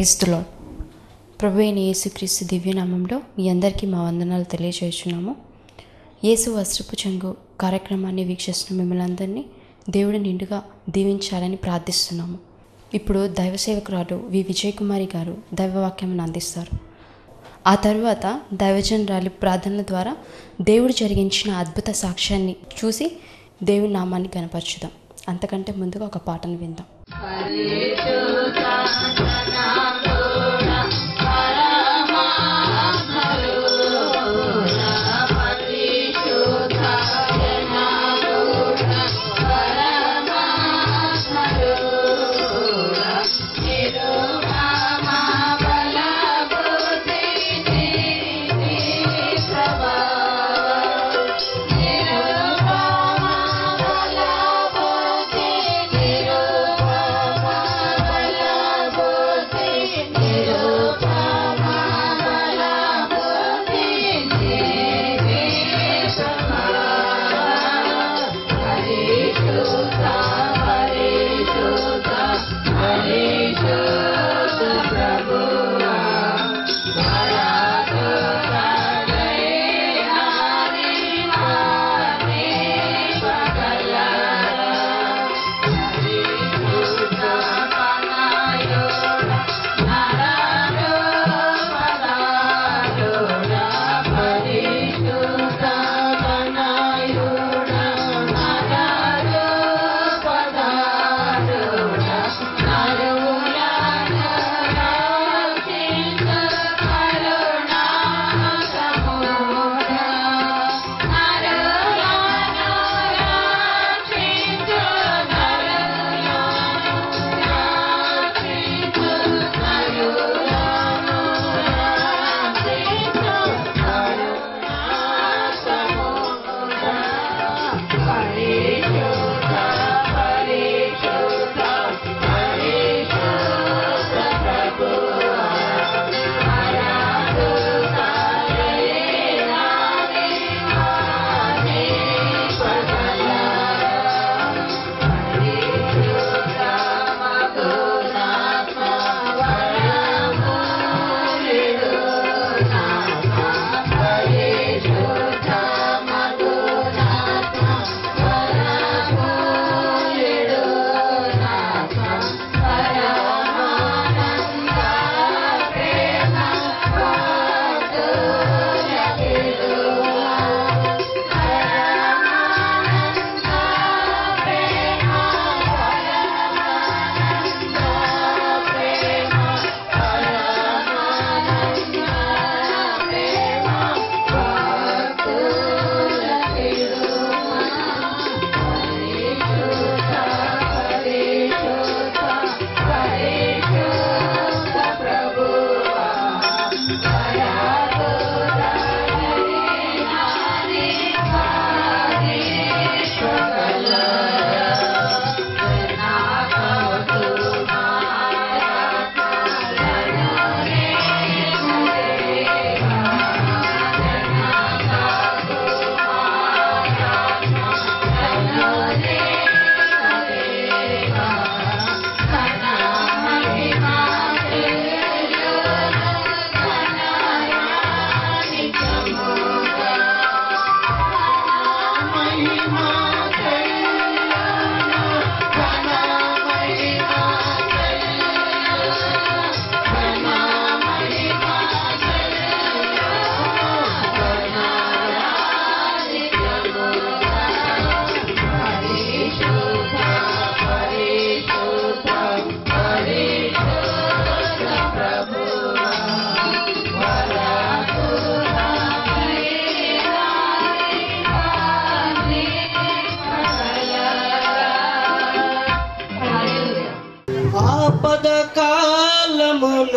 క్రైస్తులో ప్రభు అయిన యేసుక్రీస్తు దివ్యనామంలో మీ అందరికీ మా వందనాలు తెలియజేస్తున్నాము యేసు వస్త్రపు చెంగు కార్యక్రమాన్ని వీక్షిస్తున్న మిమ్మల్ని అందరినీ దేవుడు నిండుగా దీవించాలని ప్రార్థిస్తున్నాము ఇప్పుడు దైవ సేవకురాలు వి విజయకుమారి గారు దైవవాక్యం అందిస్తారు ఆ తరువాత దైవజనరాలి ప్రార్థనల ద్వారా దేవుడు జరిగించిన అద్భుత సాక్ష్యాన్ని చూసి దేవుని నామాన్ని కనపరచుదాం అంతకంటే ముందుగా ఒక పాటను విందాం ఆపద కాలమున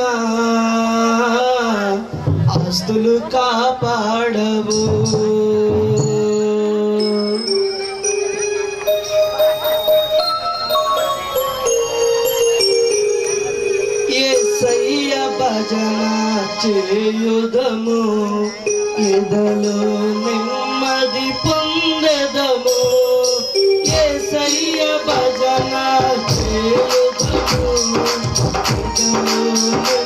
ఆస్తులు కాపాడవు ఏసయ్య భజన చేయుదము ఎదలో నెమ్మది పొందెదము ఏసయ్య భజన చేయుదము ఎదలో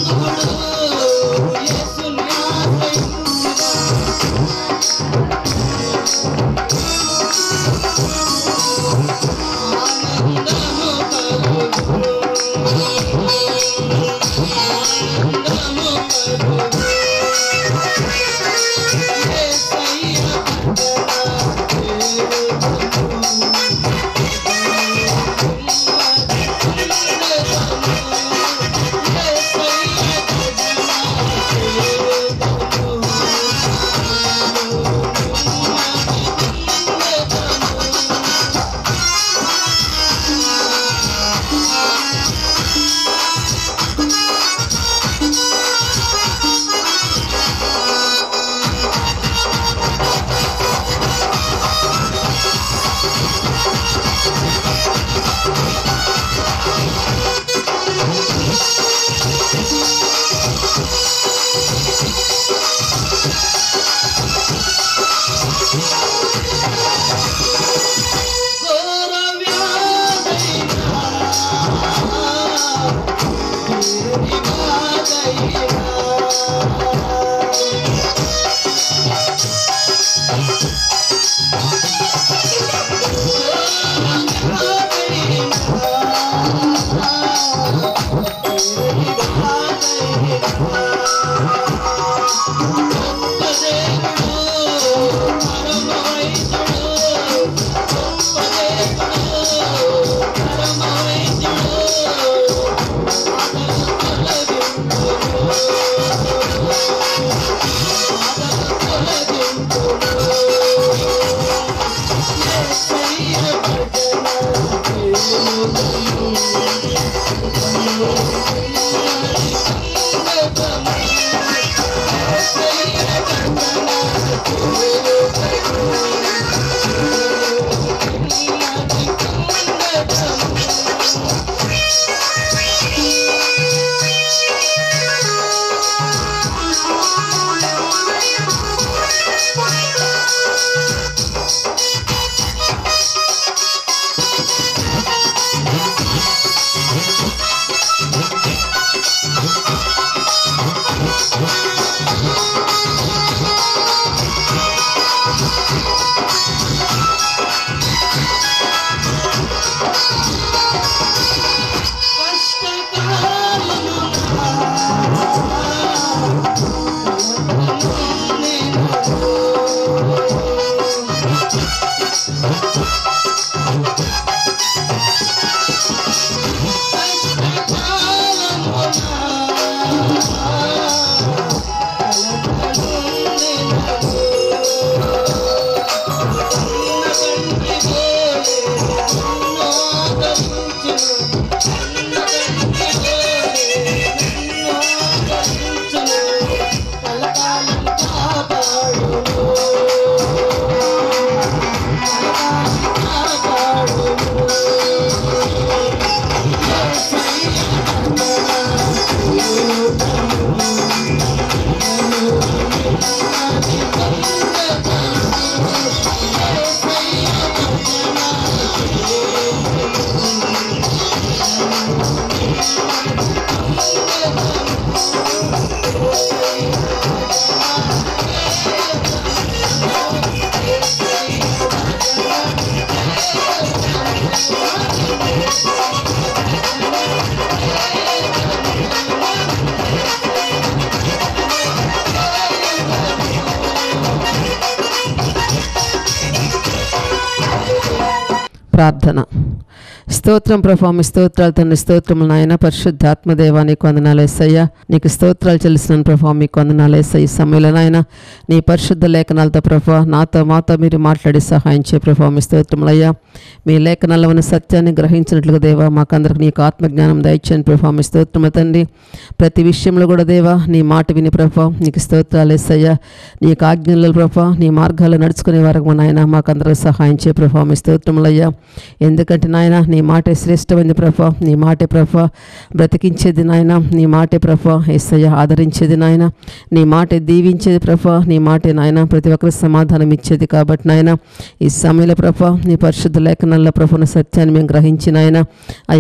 యేసుని ఆశ్రయించురా. ఆనందము కలుగును. ఆనందము కలుగును. యేసయ్య ఘోర వ్యాధైనా, తీరని బాధైనా, ప్రార్థన స్తోత్రం ప్రభా మీ స్తోత్రాలు తండ్రి స్తోత్రములు నాయన పరిశుద్ధాత్మదేవా నీకు వందనాలు ఏసయ్యా నీకు స్తోత్రాలు చెల్లిస్తున్నాను ప్రభా మీకు వందనాలు ఏసయ్య ఈ సమయంలో నాయన నీ పరిశుద్ధ లేఖనాలతో ప్రభా నాతో మాతో మీరు మాట్లాడి సహాయం చే ప్రభా మీ స్తోత్రములయ్యా మీ లేఖనాల్లో ఉన్న సత్యాన్ని గ్రహించినట్లుగా దేవా మాకందరికి నీకు ఆత్మజ్ఞానం దయచేయండి ప్రభా మీ స్తోత్రము తండ్రి ప్రతి విషయంలో కూడా దేవా నీ మాట విని ప్రభా నీకు స్తోత్రాలు ఏసయ్యా నీకు ఆజ్ఞలు ప్రభా నీ మార్గాల్లో నడుచుకునే వరకు మా నాయన మాకందరికి సహాయం చే ప్రభా మీ స్తోత్రములయ్యా ఎందుకంటే నాయన నీ మాటే శ్రేష్టమైంది ప్రభా నీ మాటే ప్రభా బ్రతికించేది నాయన నీ మాటే ప్రభా ఏసయ్య ఆదరించేది నాయన నీ మాటే దీవించేది ప్రభా నీ మాటే నాయన ప్రతి ఒక్కరికి సమాధానం ఇచ్చేది కాబట్టి నాయన ఈ సమయంలో ప్రభా నీ పరిశుద్ధ లేఖనాల్లో ప్రభున సత్యాన్ని మేము గ్రహించిన ఆయన అయ్యా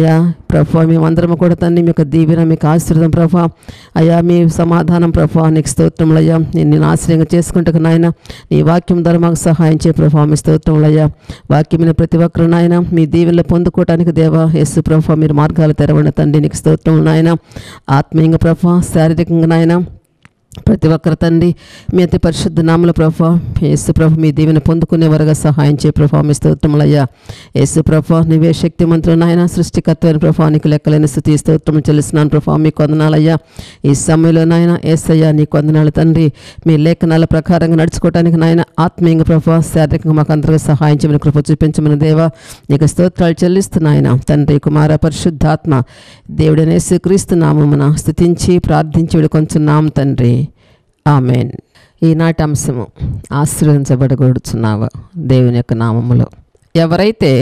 ప్రభా మేమందరం కూడా తండ్రి మీకు దీవెన మీకు ఆశీర్వదం ప్రభా అయ్యా మీ సమాధానం ప్రభా నీకు స్తోత్రములయ్యా నేను నేను ఆశ్రయంగా చేసుకుంటకు నాయన నీ వాక్యం ద్వారా మాకు సహాయం చేయ ప్రభా మీ స్తోత్రములయ్యా వాక్యమైన ప్రతి ఒక్కరు నాయన మీ దీవెనలు పొందుకోవడానికి దేవా యేసు ప్రభా మీరు మార్గాలు తెరవండి తండ్రి నీకు స్తోత్రములు నాయన ఆత్మీయంగా ప్రభా శారీరకంగా నాయన ప్రతి ఒక్కరి తండ్రి మీ అతి పరిశుద్ధ నామల ప్రభా యేసు ప్రభ మీ దీవెన పొందుకునే వరగా సహాయం చే ప్రభా మీ స్తోత్రములయ్యా యేసు ప్రభా నీవే శక్తి మంత్రులు నాయన సృష్టికర్తమైన ప్రభా నీకు లెక్కలేని స్థుతి స్తోత్రం చెల్లిస్తున్నాను ప్రభా మీ కొందనాలయ్యా ఈ సమయంలో నాయన ఏసయ్యా నీ కొందనాలు తండ్రి మీ లేఖనాల ప్రకారంగా నడుచుకోవడానికి నాయన ఆత్మీయంగా ప్రభా శారీరకంగా మాకు అందరికీ సహాయం చేయమని కృప చూపించమని దేవా నీకు స్తోత్రాలు చెల్లిస్తున్నాయన తండ్రి కుమార పరిశుద్ధాత్మ దేవుడనేసి క్రీస్తు నామమున స్థుతించి ప్రార్థించి విడుకొంచున్నాం తండ్రి ఆమెన్ ఈనాటి అంశము ఆశీర్వదించబడగొడుచున్నావా దేవుని యొక్క నామములో ఎవరైతే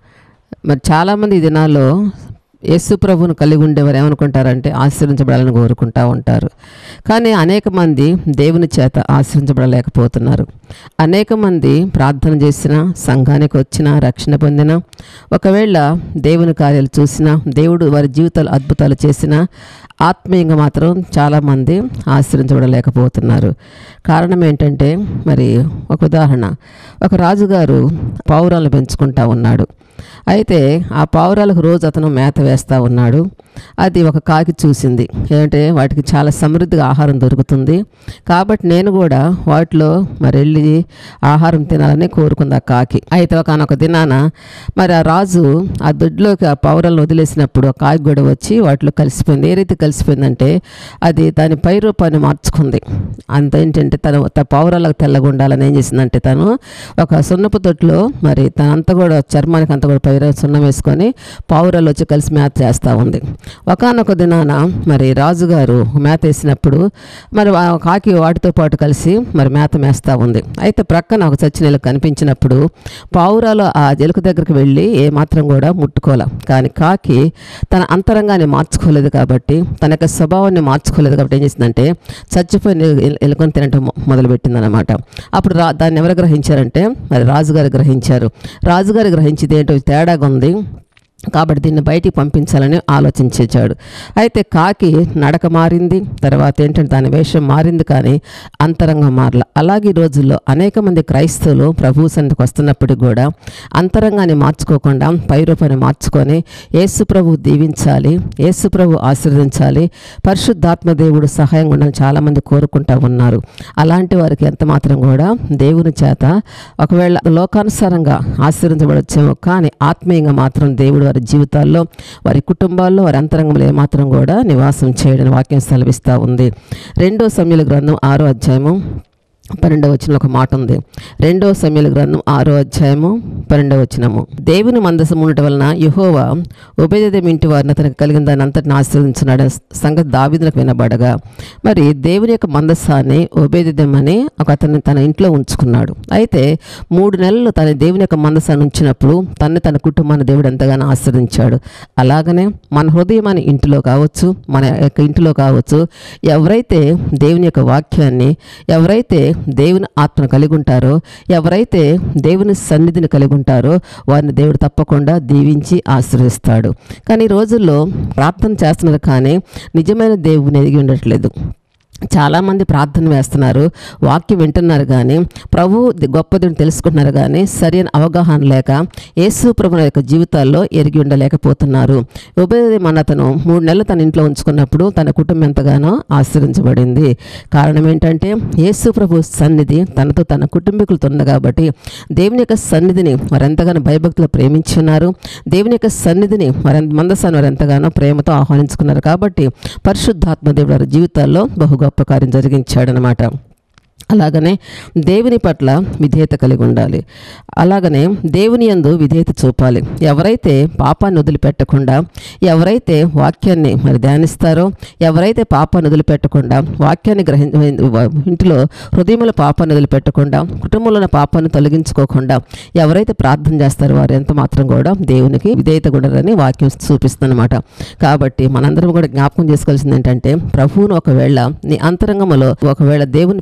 మరి చాలామంది ఈ దినాల్లో యేసు ప్రభువును కలిగి ఉండేవారు ఏమనుకుంటారంటే ఆశ్రయించబడాలని కోరుకుంటా ఉంటారు కానీ అనేక మంది దేవుని చేత ఆశ్రయించబడలేకపోతున్నారు అనేక మంది ప్రార్థన చేసిన సంఘానికి వచ్చిన రక్షణ పొందిన ఒకవేళ దేవుని కార్యాలు చూసినా దేవుడు వారి జీవితాలు అద్భుతాలు చేసిన ఆత్మీయంగా మాత్రం చాలామంది ఆశ్రయించబడలేకపోతున్నారు కారణం ఏంటంటే మరి ఒక ఉదాహరణ ఒక రాజుగారు పౌరాలను పెంచుకుంటా ఉన్నాడు అయితే ఆ పావురాలకు రోజు అతను మేత వేస్తూ ఉన్నాడు అది ఒక కాకి చూసింది ఏంటంటే వాటికి చాలా సమృద్ధిగా ఆహారం దొరుకుతుంది కాబట్టి నేను కూడా వాటిలో మరి వెళ్ళి ఆహారం తినాలని కోరుకుంది ఆ కాకి అయితే ఒకనొక దినాన మరి ఆ రాజు ఆ దొడ్లోకి ఆ పావురాలను వదిలేసినప్పుడు ఆ కాకి కూడా వచ్చి వాటిలో కలిసిపోయింది ఏ రీతి కలిసిపోయిందంటే అది దాని పై రూపాన్ని మార్చుకుంది అంత ఏంటంటే తను త- పావురాలకు తెల్లగా ఉండాలని ఏం చేసిందంటే తను ఒక సున్నపు తొట్టులో మరి తనంతా కూడా చర్మానికి అంతా కూడా పైర సున్నం వేసుకొని పావురాలు వచ్చి కలిసి మేత చేస్తూ ఉంది ఒకనొక దినాన మరి రాజుగారు మేత వేసినప్పుడు మరి ఆ కాకి వాటితో పాటు కలిసి మరి మేత మేస్తూ ఉంది అయితే ప్రక్కన ఒక చచ్చిన ఎలుక కనిపించినప్పుడు పావురాలు ఆ ఎలుక దగ్గరికి వెళ్ళి ఏ మాత్రం కూడా ముట్టుకోలే కానీ కాకి తన అంతరంగాన్ని మార్చుకోలేదు కాబట్టి తన యొక్క స్వభావాన్ని మార్చుకోలేదు కాబట్టి ఏం చేసిందంటే చచ్చిపోయిన ఎలు- ఎలుకను తినటం మొ- మొదలుపెట్టిందనమాట అప్పుడు రా దాన్ని ఎవరు గ్రహించారంటే మరి రాజుగారు గ్రహించారు రాజుగారు గ్రహించింది ఏంటో తేడాగా ఉంది కాబట్టి దీన్ని బయటికి పంపించాలని ఆలోచించాడు అయితే కాకి నడక మారింది తర్వాత ఏంటంటే దాని వేషం మారింది కానీ అంతరంగం మారల అలాగే ఈ రోజుల్లో అనేక మంది క్రైస్తవులు ప్రభు సన్నిధికి వస్తున్నప్పటికి కూడా అంతరంగాన్ని మార్చుకోకుండా పైరూపాన్ని మార్చుకొని యేసు ప్రభు దీవించాలి యేసు ప్రభు ఆశీర్వదించాలి పరిశుద్ధాత్మ దేవుడు సహాయంగా ఉండాలని చాలామంది కోరుకుంటా ఉన్నారు అలాంటి వారికి ఎంత మాత్రం కూడా దేవుని చేత ఒకవేళ లోకానుసారంగా ఆశీర్వించబడచ్చేమో కానీ ఆత్మీయంగా మాత్రం దేవుడు వారి జీవితాల్లో వారి కుటుంబాల్లో వారి అంతరంగంలో ఏమాత్రం కూడా నివాసం చేయడం వాక్యం సెలవిస్తూ ఉంది రెండో సమయాల గ్రంథం ఆరో అధ్యాయము పన్నెండవ వచనంలో ఒక మాట ఉంది రెండవ సమయాల గ్రంథం ఆరో అధ్యాయము పన్నెండవ వచనము దేవుని మందసం ఉండటం వలన యహోవా ఉభయదేవం ఇంటి వారిని అతనికి కలిగిన దాన్ని అంతటిని ఆశీర్వదించినాడు సంగతి దావిదులకు వినబడగా మరి దేవుని యొక్క మందస్సాన్ని ఉభయదేవం అని ఒక అతన్ని తన ఇంట్లో ఉంచుకున్నాడు అయితే మూడు నెలలు తన దేవుని యొక్క మందసాన్ని ఉంచినప్పుడు తన్ని తన కుటుంబాన్ని దేవుడు ఎంతగానో ఆశ్రదించాడు అలాగనే మన హృదయం అనే ఇంటిలో కావచ్చు మన యొక్క ఇంటిలో కావచ్చు ఎవరైతే దేవుని యొక్క వాక్యాన్ని ఎవరైతే దేవుని ఆత్మను కలిగి ఉంటారో ఎవరైతే దేవుని సన్నిధిని కలిగి ఉంటారో వారిని దేవుడు తప్పకుండా దీవించి ఆశీర్వదిస్తాడు కానీ ఈ రోజుల్లో ప్రార్థన చేస్తున్నారు కానీ నిజమైన దేవుని ఎదిగి ఉండట్లేదు చాలామంది ప్రార్థన వేస్తున్నారు వాక్యం వింటున్నారు కానీ ప్రభు గొప్పదని తెలుసుకుంటున్నారు కానీ సరైన అవగాహన లేక యేసు ప్రభు యొక్క జీవితాల్లో ఎరిగి ఉండలేకపోతున్నారు ఉభయదేవం అతను మూడు నెలలు తన ఇంట్లో ఉంచుకున్నప్పుడు తన కుటుంబం ఎంతగానో ఆశ్రయించబడింది కారణం ఏంటంటే యేసు ప్రభు సన్నిధి తనతో తన కుటుంబీకులతో ఉంది కాబట్టి దేవుని యొక్క సన్నిధిని వారు ఎంతగానో భయభక్తులు ప్రేమించున్నారు దేవుని యొక్క సన్నిధిని వారి మందసాన్ని వారు ఎంతగానో ప్రేమతో ఆహ్వానించుకున్నారు కాబట్టి పరిశుద్ధాత్మ దేవుడు వారి జీవితాల్లో బహు గొప్ప కార్యం జరిగించాడనమాట అలాగనే దేవుని పట్ల విధేయత కలిగి ఉండాలి అలాగనే దేవుని యందు విధేయత చూపాలి ఎవరైతే పాపాన్ని వదిలిపెట్టకుండా ఎవరైతే వాక్యాన్ని మరి ధ్యానిస్తారో ఎవరైతే పాపాన్ని వదిలిపెట్టకుండా వాక్యాన్ని గ్రహి ఇంటిలో హృదయంలో పాపాన్ని వదిలిపెట్టకుండా కుటుంబంలో ఉన్న పాపాన్ని తొలగించుకోకుండా ఎవరైతే ప్రార్థన చేస్తారో వారు ఎంత మాత్రం కూడా దేవునికి విధేయత ఉండరని వాక్యం చూపిస్తుందన్నమాట కాబట్టి మనందరం కూడా జ్ఞాపకం చేసుకోవాల్సింది ఏంటంటే ప్రభువును ఒకవేళ నీ అంతరంగంలో ఒకవేళ దేవుని పిలిచినట్లయితే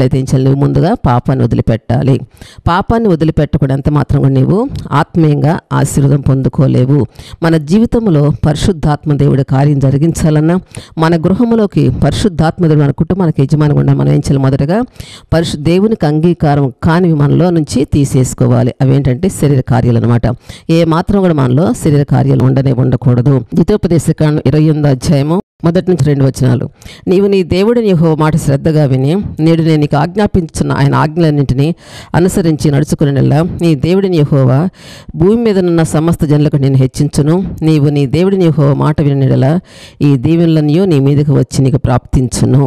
ఉన్నట్లయితే ఏం చేయాలి నువ్వు ముందుగా పాపాన్ని వదిలిపెట్టాలి పాపాన్ని వదిలిపెట్టకుండా ఎంత మాత్రం కూడా నీవు ఆత్మీయంగా ఆశీర్వాదం పొందుకోలేవు మన జీవితంలో పరిశుద్ధాత్మ దేవుడి కార్యం జరిగించాలన్నా మన గృహంలోకి పరిశుద్ధాత్మ దేవుడు మన కుటుంబానికి యజమాని ఉండాలి మనం ఏం చేయాలి మొదటగా పరిశు దేవునికి అంగీకారం కానివి మనలో నుంచి తీసేసుకోవాలి అవేంటంటే శరీర కార్యాలు అనమాట ఏ మాత్రం కూడా మనలో శరీర కార్యాలు ఉండనే ఉండకూడదు ద్వితోపదేశ కాండం ఇరవై ఎనిమిది అధ్యాయము మొదటి నుంచి రెండు వచనాలు నీవు నీ దేవుడిని యెహోవా మాట శ్రద్ధగా విని నేడు నేను నీకు ఆజ్ఞాపించున్న ఆయన ఆజ్ఞలన్నింటినీ అనుసరించి నడుచుకునేలా నీ దేవుడిని యెహోవా భూమి మీద ఉన్న సమస్త జనులకు నేను హెచ్చించును నీవు నీ దేవుడిని యెహోవా మాట వినలా ఈ దీవెనలనియో నీ మీదకి వచ్చి నీకు ప్రాప్తించును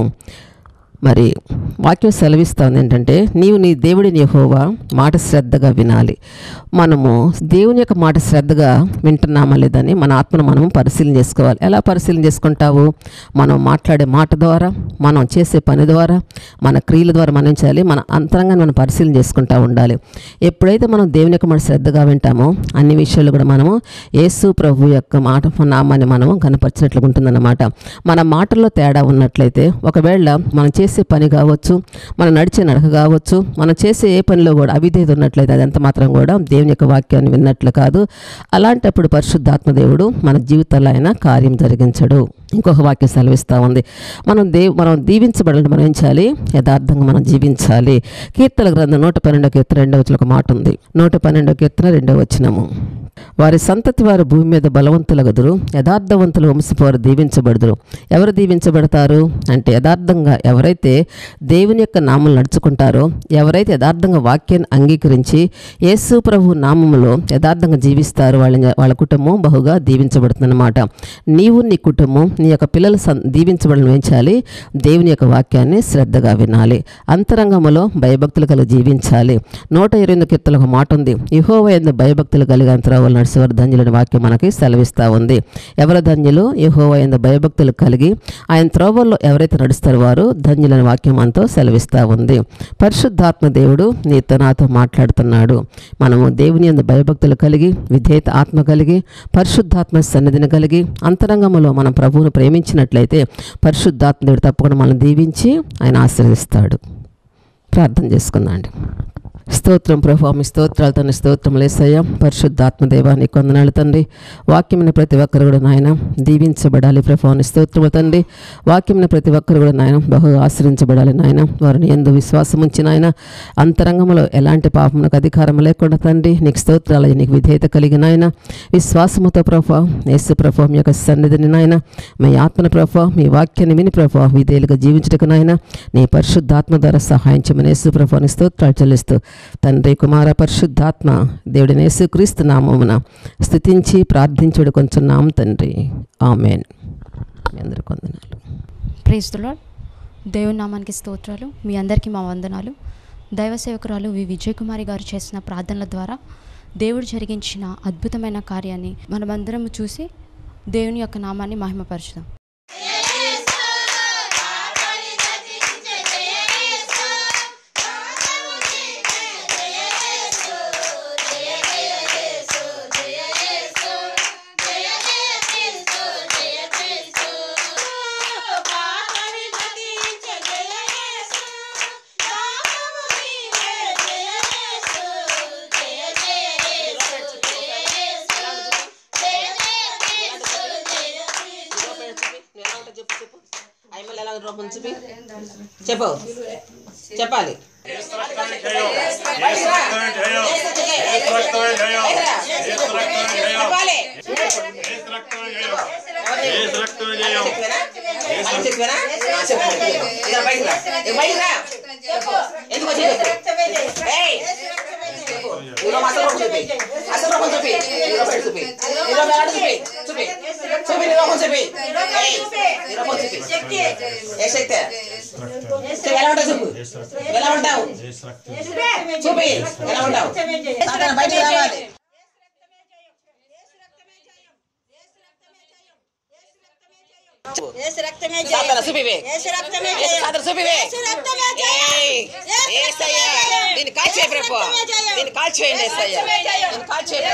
మరి వాక్యం సెలవిస్తుంది ఏంటంటే నీవు నీ దేవుడిని యెహోవా మాట శ్రద్ధగా వినాలి మనము దేవుని యొక్క మాట శ్రద్ధగా వింటున్నామా లేదని మన ఆత్మను మనం పరిశీలన చేసుకోవాలి ఎలా పరిశీలన చేసుకుంటావు మనం మాట్లాడే మాట ద్వారా మనం చేసే పని ద్వారా మన క్రియల ద్వారా మనం ఏం చేయాలి మన అంతరంగాన్ని మనం పరిశీలన చేసుకుంటూ ఉండాలి ఎప్పుడైతే మనం దేవుని యొక్క మాట శ్రద్ధగా వింటామో అన్ని విషయాలు కూడా మనము యేసు ప్రభు యొక్క మాట నామాన్ని మనము కనపరిచినట్లుగా ఉంటుందన్నమాట మన మాటల్లో తేడా ఉన్నట్లయితే ఒకవేళ మనం చేసే పని కావచ్చు మనం నడిచే నడక కావచ్చు మనం చేసే ఏ పనిలో కూడా అవిధేయత ఉన్నట్లయితే అదంత మాత్రం కూడా దేవుని యొక్క వాక్యాన్ని విన్నట్లు కాదు అలాంటప్పుడు పరిశుద్ధాత్మ దేవుడు మన జీవితంలో ఆయన కార్యం జరిగించడు ఇంకొక వాక్యం సెలవిస్తూ ఉంది మనం దేవ్ మనం దీవించబడాలంటే మనం ఏం చేయాలి యథార్థంగా మనం జీవించాలి కీర్తన గ్రంథం నూట పన్నెండో కీర్తన రెండవ వచ్చిన ఒక మాట ఉంది నూట పన్నెండో కీర్తన రెండవ వచ్చినము వారి సంతతి వారు భూమి మీద బలవంతులగదురు యథార్థవంతులు వంశపోరు దీవించబడుదురు ఎవరు దీవించబడతారు అంటే యథార్థంగా ఎవరైతే దేవుని యొక్క నామం నడుచుకుంటారో ఎవరైతే యథార్థంగా వాక్యాన్ని అంగీకరించి యేసు ప్రభు నామములో యథార్థంగా జీవిస్తారో వాళ్ళ వాళ్ళ కుటుంబం బహుగా దీవించబడుతుందన్నమాట నీవు నీ కుటుంబం నీ యొక్క పిల్లలు సం దీవించబడడం వేయించాలి దేవుని యొక్క వాక్యాన్ని శ్రద్ధగా వినాలి అంతరంగములో భయభక్తులు కలిగి జీవించాలి నూట ఇరవై ఎనిమిది కీర్తనలో ఒక మాట ఉంది యహోవ ఎందు భయభక్తులు కలిగి అంతరావులు నడిచేవారు ధన్యులని వాక్యం మనకి సెలవిస్తూ ఉంది ఎవరు ధన్యులు యహోవ ఎందు భయభక్తులు కలిగి ఆయన త్రోవల్లో ఎవరైతే నడుస్తారో వారు ధన్యులని వాక్యం మనతో సెలవిస్తూ ఉంది పరిశుద్ధాత్మ దేవుడు నీతో నాతో మాట్లాడుతున్నాడు మనము దేవుని ఎందు భయభక్తులు కలిగి విధేయత ఆత్మ కలిగి పరిశుద్ధాత్మ సన్నిధిని కలిగి అంతరంగములో మనం ప్రభువును ప్రేమించినట్లయితే పరిశుద్ధాత్మ దేవుడు తప్పకుండా మనం దీవించి ఆయన ఆశీర్వదిస్తాడు ప్రార్థన చేసుకుందాండి స్తోత్రం ప్రభా మీ స్తోత్రాలు తండ్రి స్తోత్రం లేసయ్య పరిశుద్ధాత్మ దేవా నీ కొందనాలు తండ్రి వాక్యమైన ప్రతి ఒక్కరు కూడా నాయన దీవించబడాలి ప్రభా నీ స్తోత్రము తండ్రి వాక్యమైన ప్రతి ఒక్కరు కూడా నాయన బహుగా ఆశ్రయించబడాలి నాయన వారిని ఎందు విశ్వాసం ఉంచి నాయన అంతరంగంలో ఎలాంటి పాపమునకు అధికారం లేకుండా తండ్రి నీకు స్తోత్రాలు నీకు విధేయత కలిగిన ఆయన విశ్వాసముతో ప్రభా యేసు ప్రభా మీ యొక్క సన్నిధిని నాయన మీ ఆత్మన ప్రభా మీ వాక్యాన్ని విని ప్రభా విధేయులుగా జీవించటకు నాయన నీ పరిశుద్ధాత్మ ద్వారా సహాయం చేయమని యేసు ప్రభాని స్తోత్రాలు చెల్లిస్తూ తండ్రి కుమార పరిశుద్ధాత్మ దేవుడిని యేసుక్రీస్తు నామమున స్థుతించి ప్రార్థించుడు కొంచెం నామ తండ్రి ఆమెన్ మీ అందరికీ వందనాలు ప్రైజ్ ద లార్డ్ దేవుని నామానికి స్తోత్రాలు మీ అందరికీ మా వందనాలు దైవ సేవకురాలు వి విజయ్ కుమారి గారు చేసిన ప్రార్థనల ద్వారా దేవుడు జరిగించిన అద్భుతమైన కార్యాన్ని మనమందరం చూసి దేవుని యొక్క నామాన్ని మహిమపరచుదాం చెప్పు చెప్పాలి ఎందుకు వచ్చి ఏయ్ ఇదిగో మా అసలు రూపం చూపి అసలు రూపం చూపి ఇదిగో బయట చూపి ఇదిగో బయట చూపి చూపి చూపి నీ రూపం చూపి ఏయ్, నీ రూపం చూపి ఏ శక్తి చూపి, ఎలా ఉంటావు చెప్పు ఎలా ఉంటావు చూపి ఎలా ఉంటావు సాతాను బయటికి రావాలి సాతాను చూపివే సాతాను చూపివే ఏయ్, ఏసయ్యా, దీన్ని కాల్చేయి ప్రభు దీన్ని కాల్చేయండి ఏసయ్యా దీన్ని కాల్చేయి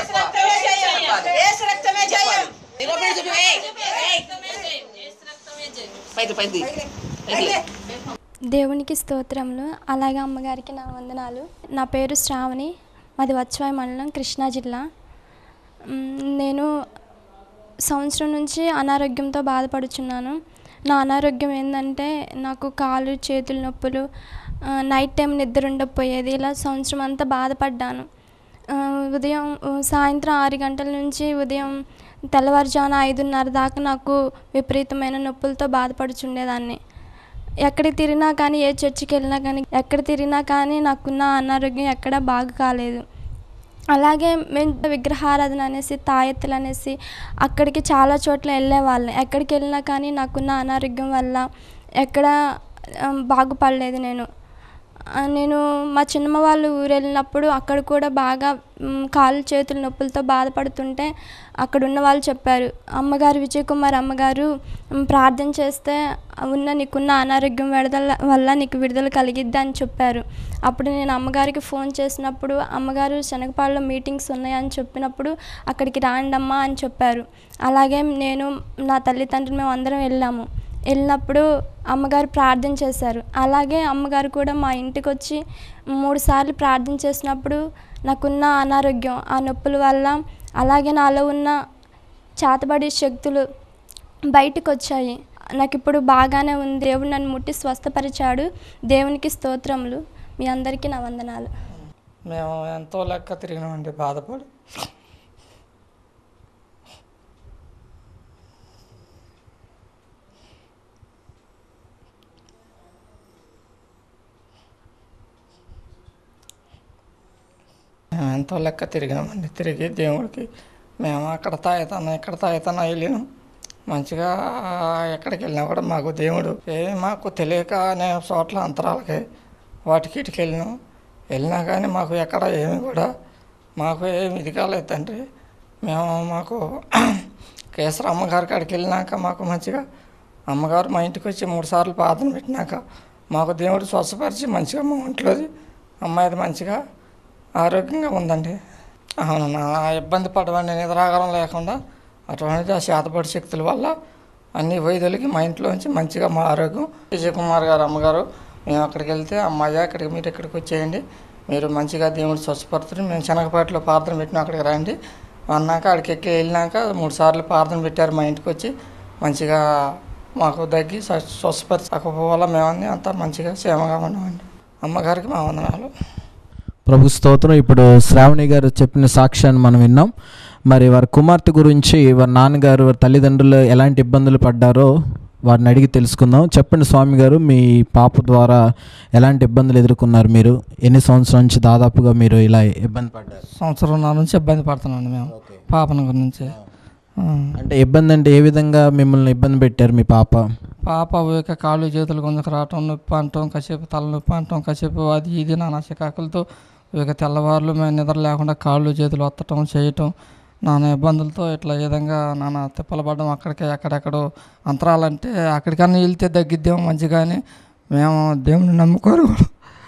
ప్రభు చెప్పాలి. నీ రూపం చూపివే పైకి పైకి పైకి దేవునికి స్తోత్రములు అలాగే అమ్మగారికి నా వందనాలు నా పేరు శ్రావణి మాది వచ్చవాయి మండలం కృష్ణా జిల్లా మ్, నేను సంవత్సరం నుంచి అనారోగ్యంతో బాధపడుచున్నాను నా అనారోగ్యం ఏంటంటే నాకు కాళ్ళు చేతులు నొప్పులు ఆ, నైట్ టైం నిద్ర ఉండకపోయేది ఇలా సంవత్సరం అంతా బాధపడ్డాను ఆ, ఉదయం ఆ, సాయంత్రం ఆరు గంటల నుంచి ఉదయం తెల్లవారుజామున ఐదున్నర దాకా నాకు విపరీతమైన నొప్పులతో బాధపడుచుండేదాన్ని ఎక్కడికి తిరిగినా కానీ ఏ చర్చికి వెళ్ళినా కానీ ఎక్కడ తిరిగినా కానీ నాకున్న అనారోగ్యం ఎక్కడా బాగా కాలేదు అలాగే మేము విగ్రహారాధన అనేసి తాయెత్తులు అనేసి అక్కడికి చాలా చోట్ల వెళ్ళేవాళ్ళం ఎక్కడికి వెళ్ళినా కానీ నాకున్న అనారోగ్యం వల్ల ఎక్కడ ఆ, బాగుపడలేదు నేను ఆ, నేను మా చిన్నమ్మ వాళ్ళు ఊరు వెళ్ళినప్పుడు అక్కడ కూడా బాగా మ్, కాళ్ళు చేతులు నొప్పులతో బాధపడుతుంటే అక్కడ ఉన్న వాళ్ళు చెప్పారు అమ్మగారు విజయ్ కుమార్ అమ్మగారు మ్, ప్రార్థన చేస్తే ఉన్న నీకున్న అనారోగ్యం విడుదల వల్ల నీకు విడుదల కలిగిద్ది అని చెప్పారు అప్పుడు నేను అమ్మగారికి ఫోన్ చేసినప్పుడు అమ్మగారు శనగపాడులో మీటింగ్స్ ఉన్నాయని చెప్పినప్పుడు అక్కడికి రాండమ్మా అని చెప్పారు అలాగే నేను నా తల్లిదండ్రులు మేము అందరం వెళ్ళాము వెళ్ళినప్పుడు అమ్మగారు ప్రార్థన చేశారు అలాగే అమ్మగారు కూడా మా ఇంటికి వచ్చి మూడు సార్లు ప్రార్థన చేసినప్పుడు నాకున్న అనారోగ్యం ఆ నొప్పుల వల్ల అలాగే నాలో ఉన్న చేతబడి శక్తులు బయటకు వచ్చాయి నాకు ఇప్పుడు బాగానే ఉంది దేవుడు నన్ను ముట్టి స్వస్థపరిచాడు దేవునికి స్తోత్రములు మీ అందరికీ నా వందనాలు మేము ఎంతో లెక్క తిరిగినామండి బాధపడి మేము ఎంతో లెక్క తిరిగినామండి తిరిగి దేవుడికి మేము అక్కడ తాగుతాను ఇక్కడ తాగుతాను వెళ్ళినాం మంచిగా ఎక్కడికి వెళ్ళినా కూడా మాకు దేవుడు ఏ మాకు తెలియక అనే చోట్ల అంతరాలకి వాటికి ఇటుకి వెళ్ళినాం వెళ్ళినా కానీ మాకు ఎక్కడ ఏమి కూడా మాకు ఏమి ఇది కాలేదు తండ్రి మేము మాకు కేసర అమ్మగారి కాడికి వెళ్ళినాక మాకు మంచిగా అమ్మగారు మా ఇంటికి వచ్చి మూడు సార్లు ప్రార్థన పెట్టినాక మాకు దేవుడు స్వస్థపరిచి మంచిగా మా ఒంట్లోది అమ్మాయిది మంచిగా ఆరోగ్యంగా ఉందండి అవును నా ఇబ్బంది పడవండి నిద్రాగారం లేకుండా అటువంటిది ఆ శాతపడి శక్తుల వల్ల అన్ని వైద్యులకి మా ఇంట్లోంచి మంచిగా మా ఆరోగ్యం విజయ్ కుమార్ గారు అమ్మగారు మేము అక్కడికి వెళ్తే అమ్మాయి అక్కడికి మీరు ఇక్కడికి వచ్చేయండి మీరు మంచిగా దేవుడు స్వచ్ఛపడుతుంది మేము శనగపేటలో ప్రార్థన పెట్టిన అక్కడికి రండి అన్నాక అక్కడికి ఎక్కి వెళ్ళినాక మూడు సార్లు ప్రార్థన పెట్టారు మా ఇంటికి వచ్చి మంచిగా మాకు దగ్గి స్వ- స్వస్థపరచకపోవల్ల మేమన్నీ అంతా మంచిగా క్షేమంగా ఉన్నామండి అమ్మగారికి మా వందనాలు ప్రభు స్తోత్రం ఇప్పుడు శ్రావణి గారు చెప్పిన సాక్ష్యాన్ని మనం విన్నాం మరి వారి కుమార్తె గురించి వారి నాన్నగారు వారి తల్లిదండ్రులు ఎలాంటి ఇబ్బందులు పడ్డారో వారిని అడిగి తెలుసుకుందాం చెప్పండి స్వామి గారు మీ పాప ద్వారా ఎలాంటి ఇబ్బందులు ఎదుర్కొన్నారు మీరు ఎన్ని సంవత్సరాల నుంచి దాదాపుగా మీరు ఇలా ఇబ్బంది పడ్డారు సంవత్సరంన్నర నుంచి ఇబ్బంది పడుతున్నాండి మేము పాపన గురించి ఆ. అంటే ఇబ్బంది అంటే ఏ విధంగా మిమ్మల్ని ఇబ్బంది పెట్టారు మీ పాప పాప ఊరికే కాళ్ళు చేతులు కొందకు రావటం నొప్పి అంటాం కాసేపు తల నొప్పి అంటాం కాసేపు అది ఇది నానా చికాకులతో ఇక తెల్లవారులు మేము నిద్ర లేకుండా కాళ్ళు చేతులు వత్తటం చేయటం నానా ఇబ్బందులతో ఇట్లా ఈ విధంగా నానా తిప్పలు పడడం అక్కడికి ఎక్కడెక్కడో అంతరాలంటే అక్కడికన్నా వెళ్తే తగ్గిద్దాం మంచిగాని మేము దేవుని నమ్ముకోరు కూడా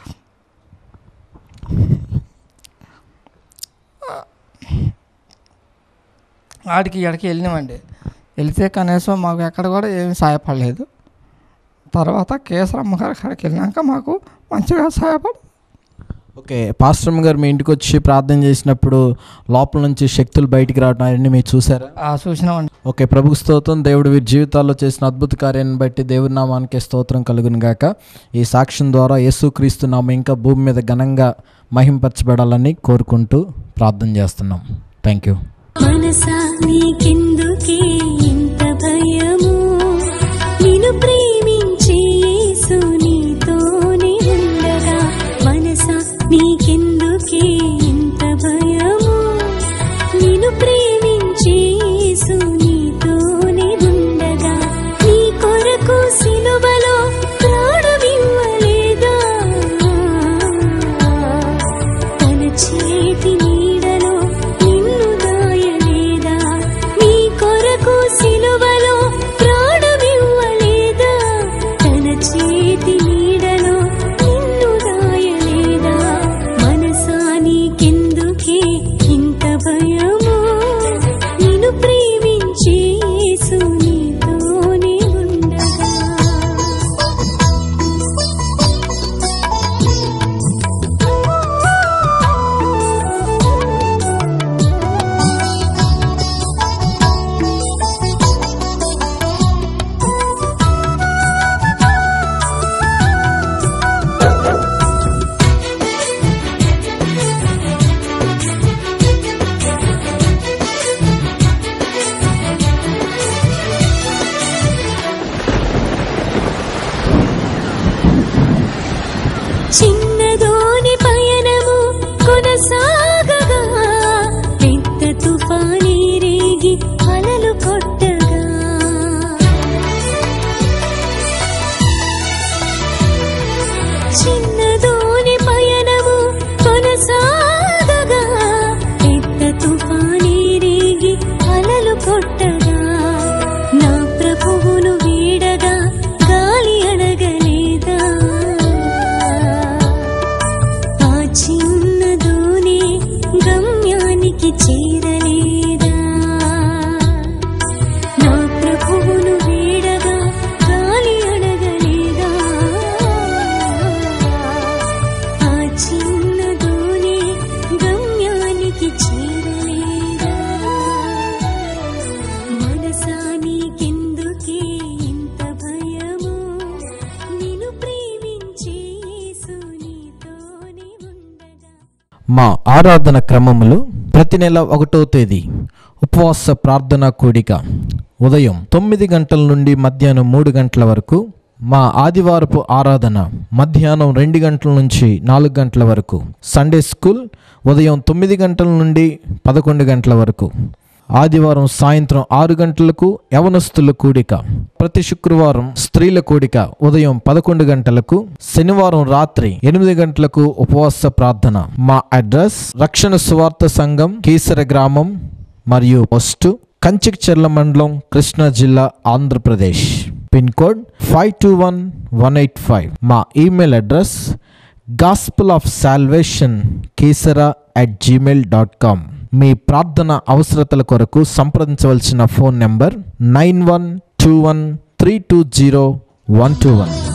ఆడికి ఎక్కడికి వెళ్ళినామండి వెళ్తే కనీసం మాకు ఎక్కడ కూడా ఏమీ సహాయపడలేదు తర్వాత కేసరమ్మ గారి కాడికి వెళ్ళినాక మాకు మంచిగా సహాయపడ ఓకే పాస్టమ్ గారు మీ ఇంటికి వచ్చి ప్రార్థన చేసినప్పుడు లోపల నుంచి శక్తులు బయటికి రావడం అవన్నీ మీరు చూసారా ఆ చూసినామండి ఓకే ప్రభు స్తోత్రం దేవుడు వీరి జీవితాల్లో చేసిన అద్భుత కార్యాన్ని బట్టి దేవుడి నామానికి స్తోత్రం కలుగును గాక ఈ సాక్ష్యం ద్వారా యేసుక్రీస్తు నామం ఇంకా భూమి మీద ఘనంగా మహింపరచబడాలని కోరుకుంటూ ప్రార్థన చేస్తున్నాం థ్యాంక్ యూ మనసా నీకెందుకే ఇంత భయము నిన్ను ప్రేమించే యేసు నీతోనే ఉండగా మనసా నీకెందుకే ఇంత భయము నిన్ను ప్రేమించే యేసు నీతోనే ఉండగా నీ కొరకు సిలువలో ప్రాణమివ్వలేదా తన చేతి నీడలో నిన్ను దాయలేదా మా ఆరాధన క్రమములు ప్రతి నెల ఒకటో తేదీ ఉపవాస ప్రార్థన కూడిక ఉదయం తొమ్మిది గంటల నుండి మధ్యాహ్నం మూడు గంటల వరకు మా ఆదివారపు ఆరాధన మధ్యాహ్నం రెండు గంటల నుంచి నాలుగు గంటల వరకు సండే స్కూల్ ఉదయం తొమ్మిది గంటల నుండి పదకొండు గంటల వరకు ఆదివారం సాయంత్రం ఆరు గంటలకు యవనస్తుల కూడిక ప్రతి శుక్రవారం స్త్రీల కూడిక ఉదయం పదకొండు గంటలకు శనివారం రాత్రి ఎనిమిది గంటలకు ఉపవాస ప్రార్థన మా అడ్రస్ రక్షణ సువార్త సంఘం కీసర గ్రామం మరియు పోస్టు కంచిక్చెర్ల మండలం కృష్ణా జిల్లా Andhra Pradesh pin code five two one one eight five మా email address gospel of salvation Keesara at gmail dot com మీ ప్రార్థన అవసరతల కొరకు సంప్రదించవలసిన phone number nine one two one three two zero one two one